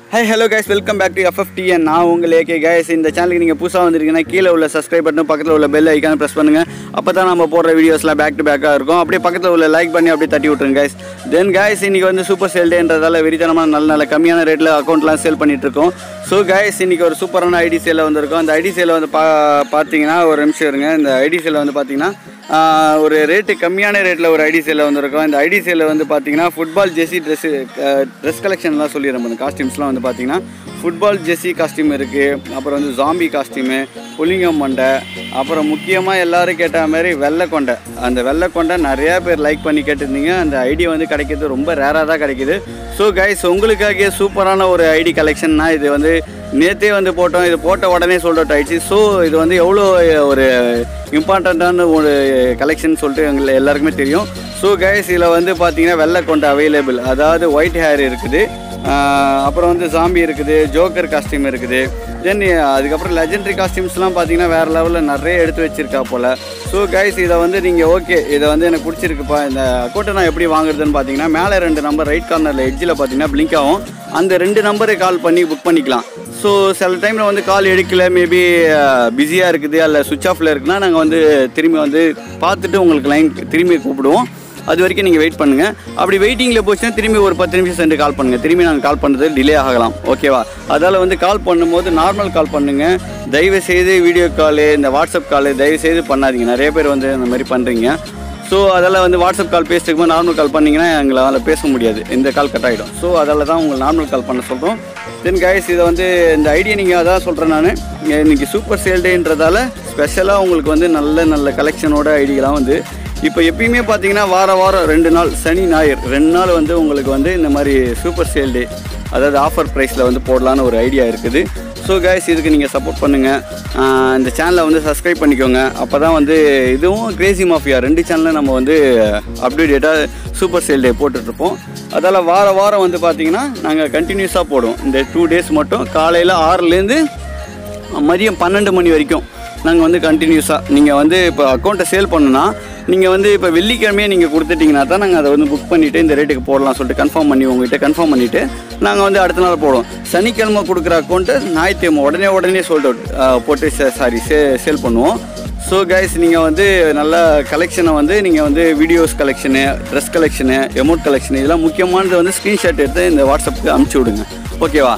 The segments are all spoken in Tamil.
high hello guys welcome back to FFTN நான் உங்கள் ஏகே கைஸ் இந்த சேனலுக்கு நீங்கள் புதுசாக வந்திருக்கீங்கன்னா கீழே உள்ள சப்ஸ்கிரைப் பட்டன் பக்கத்தில் உள்ள பெல் ஐக்கான ப்ரெஸ் பண்ணுங்கள் அப்போ தான் நம்ம போடுற வீடியோஸ்லாம் பேக் டு பேக்காக இருக்கும் அப்படியே பக்கத்தில் உள்ள லைக் பண்ணி அப்படியே தட்டி விட்ருங்க கைஸ் தென் கைஸ் இன்றைக்கி வந்து சூப்பர் சேல் டேன்றதால வெறித்தனமாக நல்ல நல்ல கம்மியான ரேட்டில் அக்கௌண்ட்லாம் சேல் பண்ணிட்டு இருக்கோம் ஸோ கைஸ் இன்றைக்கி ஒரு சூப்பரான ஐடி சேலில் வந்திருக்கோம் அந்த ஐடி சேலில் வந்து பா பார்த்தீங்கன்னா ஒரு நிமிஷம் இருங்க இந்த ஐடி சேலில் வந்து பார்த்தீங்கன்னா ஆஹ், ஒரு ரேட்டு கம்மியான ரேட்டில் ஒரு ஐடி சேலில் வந்திருக்கோம் இந்த ஐடி சேலில் வந்து பார்த்தீங்கன்னா ஃபுட்பால் ஜெர்சி ட்ரெஸ்ஸு ட்ரெஸ் கலெக்ஷன்லாம் சொல்லிடுறேன் இந்த காஸ்டியூம்ஸ்லாம் வந்து பார்த்தீங்கன்னா ஃபுட்பால் ஜெர்சி காஸ்டியூம் இருக்குது அப்புறம் வந்து ஜாம்பி காஸ்டியூமு புலிங்கம் மண்டை அப்புறம் முக்கியமாக எல்லாரும் கேட்ட மாதிரி வெள்ளை கொண்டை அந்த வெள்ளை கொண்டை நிறையா பேர் லைக் பண்ணி கேட்டிருந்தீங்க அந்த ஐடி வந்து கிடைக்கிறது ரொம்ப ரேராக தான் கிடைக்குது ஸோ கைஸ் உங்களுக்காக சூப்பரான ஒரு ஐடி கலெக்ஷன்னா இது வந்து நேற்றே வந்து போட்டோம் இது போட்ட உடனே சோல்ட் அவுட் ஆயிடுச்சு ஸோ இது வந்து எவ்வளோ ஒரு இம்பார்ட்டண்ட்டான ஒரு கலெக்ஷன் சொல்லிட்டு எங்களுக்கு எல்லாருக்குமே தெரியும் ஸோ கைஸ் இதில் வந்து பார்த்தீங்கன்னா வெள்ளை கொண்டை அவைலபிள் அதாவது ஒயிட் ஹேர் இருக்குது ஆஹ் அப்புறம் வந்து ஜாம்பி இருக்குது ஜோக்கர் காஸ்டியூம் இருக்குது தென் அதுக்கப்புறம் லெஜெண்டரி காஸ்டியூம்ஸ்லாம் பார்த்தீங்கன்னா வேறு லெவலில் நிறைய எடுத்து வச்சிருக்கா போல் ஸோ கைஸ் இதை வந்து நீங்கள் ஓகே இதை வந்து எனக்கு பிடிச்சிருக்குப்பா இந்த அக்கௌண்ட்டை நான் எப்படி வாங்குறதுன்னு பார்த்தீங்கன்னா மேலே ரெண்டு நம்பர் ரைட் கார்னரில் எட்ஜில் பார்த்தீங்கன்னா blink ஆகும் அந்த ரெண்டு நம்பரை கால் பண்ணி புக் பண்ணிக்கலாம் ஸோ சில டைமில் வந்து கால் எடுக்கல மேபி பிஸியாக இருக்குது அல்ல சுவிட்ச் ஆஃபில் இருக்குன்னா நாங்கள் வந்து திரும்பி வந்து பார்த்துட்டு உங்களுக்கு லைன் திரும்பி கூப்பிடுவோம் அது வரைக்கும் நீங்கள் வெயிட் பண்ணுங்கள் அப்படி வெயிட்டிங்கில் போச்சுன்னா திரும்பி ஒரு பத்து நிமிஷம் சென்று கால் பண்ணுங்கள் திரும்பி நாங்கள் கால் பண்ணுறது டிலே ஆகலாம் ஓகேவா அதால் வந்து கால் பண்ணும்போது நார்மல் கால் பண்ணுங்கள் தயவு செய்து வீடியோ காலு இந்த வாட்ஸ்அப் காலு தயவு செய்து பண்ணாதீங்க நிறைய பேர் வந்து இந்த மாதிரி பண்ணுறீங்க ஸோ அதெல்லாம் வந்து வாட்ஸ்அப் கால் பேசிட்டு போது நார்மல் கால் பண்ணிங்கன்னா எங்களால் பேச முடியாது இந்த கால் கட் ஆகிடும் ஸோ அதால் தான் உங்களுக்கு நார்மல் கால் பண்ண சொல்கிறோம் தென் கைஸ் இதை வந்து இந்த ஐடியா நீங்கள் அதான் சொல்கிறேன் நான் இன்னைக்கு சூப்பர் சேல் டேன்றதால ஸ்பெஷலாக உங்களுக்கு வந்து நல்ல நல்ல கலெக்ஷனோட ஐடியெலாம் வந்து இப்போ எப்பயுமே பார்த்தீங்கன்னா வார வாரம் ரெண்டு நாள் சனி ஞாயிறு ரெண்டு நாள் வந்து உங்களுக்கு வந்து இந்த மாதிரி சூப்பர் சேல் டே அதாவது ஆஃபர் ப்ரைஸில் வந்து போடலான்னு ஒரு ஐடியா இருக்குது ஸோ கைஸ் இதுக்கு நீங்கள் சப்போர்ட் பண்ணுங்கள் இந்த சேனலை வந்து சப்ஸ்கிரைப் பண்ணிக்கோங்க அப்போ தான் வந்து இதுவும் கிரேசி மாஃபியா ரெண்டு சேனலில் நம்ம வந்து அப்டேட்டடாக சூப்பர் சேல் டே போட்டுட்ருப்போம் அதால் வார வாரம் வந்து பார்த்தீங்கன்னா நாங்கள் கண்டினியூஸாக போடுவோம் இந்த டூ டேஸ் மட்டும் காலையில் ஆறுலேருந்து மதியம் பன்னெண்டு மணி வரைக்கும் நாங்கள் வந்து கண்டினியூஸாக நீங்கள் வந்து இப்போ அக்கௌண்ட்டை சேல் பண்ணுனா நீங்கள் வந்து இப்போ வெள்ளிக்கிழமையே நீங்கள் கொடுத்துட்டீங்கன்னா தான் நாங்கள் அதை வந்து புக் பண்ணிவிட்டு இந்த ரேட்டுக்கு போடலாம் சொல்லிட்டு கன்ஃபார்ம் பண்ணி உங்ககிட்ட கன்ஃபார்ம் பண்ணிவிட்டு நாங்கள் வந்து அடுத்த நாள் போடுவோம் சனிக்கிழமை கொடுக்குற அக்கௌண்ட்டை ஞாயிற்றுக்கிழமை உடனே உடனே சோல்ட் அவுட் போட்டு சாரி சே சேல் பண்ணுவோம் ஸோ கைஸ் நீங்கள் வந்து நல்ல கலெக்ஷனை வந்து நீங்கள் வந்து videos collection dress collection emote collection இதெல்லாம் முக்கியமானது வந்து ஸ்க்ரீன்ஷாட் எடுத்து இந்த வாட்ஸ்அப்புக்கு அனுப்பிச்சி விடுங்க ஓகேவா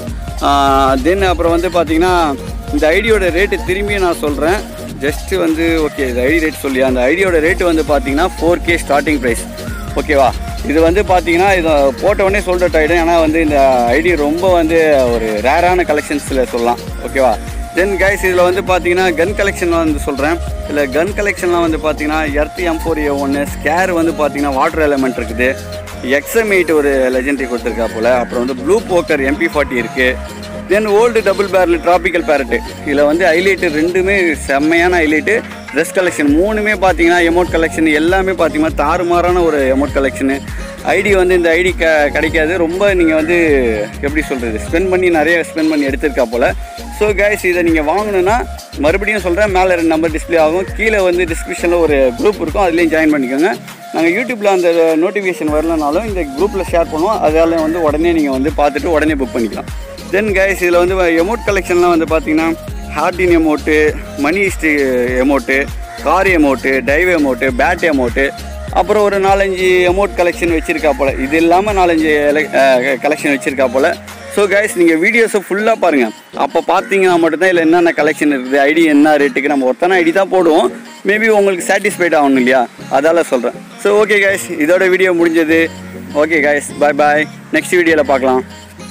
தென் அப்புறம் வந்து பார்த்தீங்கன்னா இந்த ஐடியோட ரேட்டு திரும்பியும் நான் சொல்கிறேன் ஜஸ்ட்டு வந்து ஓகே இது ஐடி ரேட் சொல்லி அந்த ஐடியோட ரேட்டு வந்து பார்த்தீங்கன்னா ஃபோர் கே ஸ்டார்டிங் ப்ரைஸ் ஓகேவா இது வந்து பார்த்தீங்கன்னா இது போட்ட உடனே சோல்ட் அவுட் ஆகிடும் ஏன்னா வந்து இந்த ஐடி ரொம்ப வந்து ஒரு ரேரான கலெக்ஷன்ஸில் சொல்லலாம் ஓகேவா தென் கைஸ் இதில் வந்து பார்த்தீங்கன்னா கன் கலெக்ஷன்லாம் வந்து சொல்கிறேன் இதில் கன் கலெக்ஷன்லாம் வந்து பார்த்தீங்கன்னா எர்த் எம் ஃபோர் ஏ ஒன்று ஸ்கேர் வந்து பார்த்தீங்கன்னா வாட்டர் எலமெண்ட் இருக்குது எக்ஸ்எம் எயிட் ஒரு லெஜெண்டரி கொடுத்துருக்கா போல் அப்புறம் வந்து ப்ளூ போக்கர் எம்பி ஃபார்ட்டி இருக்குது then old double barrel tropical parrot இதில் வந்து ஹைலைட்டு ரெண்டுமே செம்மையான ஹைலைட்டு ட்ரெஸ் கலெக்ஷன் மூணுமே பார்த்தீங்கன்னா எமௌண்ட் கலெக்ஷன் எல்லாமே பார்த்தீங்கன்னா தாறுமாறான ஒரு எமௌண்ட் கலெக்ஷனு ஐடி வந்து இந்த ஐடி க கிடைக்காது ரொம்ப நீங்கள் வந்து எப்படி சொல்கிறது ஸ்பெண்ட் பண்ணி நிறைய ஸ்பெண்ட் பண்ணி எடுத்திருக்கா போல் ஸோ கைஸ் இதை நீங்கள் வாங்கணுன்னா மறுபடியும் சொல்கிறேன் மேலே ரெண்டு நம்பர் டிஸ்ப்ளே ஆகும் கீழே வந்து டிஸ்கிரிப்ஷனில் ஒரு குரூப் இருக்கும் அதுலேயும் ஜாயின் பண்ணிக்கோங்க நாங்கள் யூடியூப்பில் அந்த நோட்டிஃபிகேஷன் வரலனாலும் இந்த குரூப்பில் ஷேர் பண்ணுவோம் அதால் வந்து உடனே நீங்கள் வந்து பார்த்துட்டு உடனே புக் பண்ணிக்கலாம் தென் கைஸ் இதில் வந்து எமௌண்ட் கலெக்ஷன்லாம் வந்து பார்த்தீங்கன்னா ஹார்டின் emote money history emote car emote dive emote பேட் எமௌண்ட்டு அப்புறம் ஒரு நாலஞ்சு எமௌண்ட் கலெக்ஷன் வச்சுருக்கா போல் இது இல்லாமல் நாலஞ்சு கலெக்ஷன் வச்சுருக்கா போல் ஸோ கைஸ் நீங்கள் வீடியோஸை ஃபுல்லாக பாருங்கள் அப்போ பார்த்தீங்கன்னா மட்டும்தான் இல்லை என்னென்ன கலெக்ஷன் இருக்குது ஐடி என்ன ரேட்டுக்கு நம்ம ஒருத்தன ஐடி தான் போடுவோம் மேபி உங்களுக்கு சாட்டிஸ்ஃபைட் ஆகணும் இல்லையா அதால் சொல்கிறேன் ஸோ ஓகே கைஸ் இதோட வீடியோ முடிஞ்சது okay guys bye bye next வீடியோவில் பார்க்கலாம்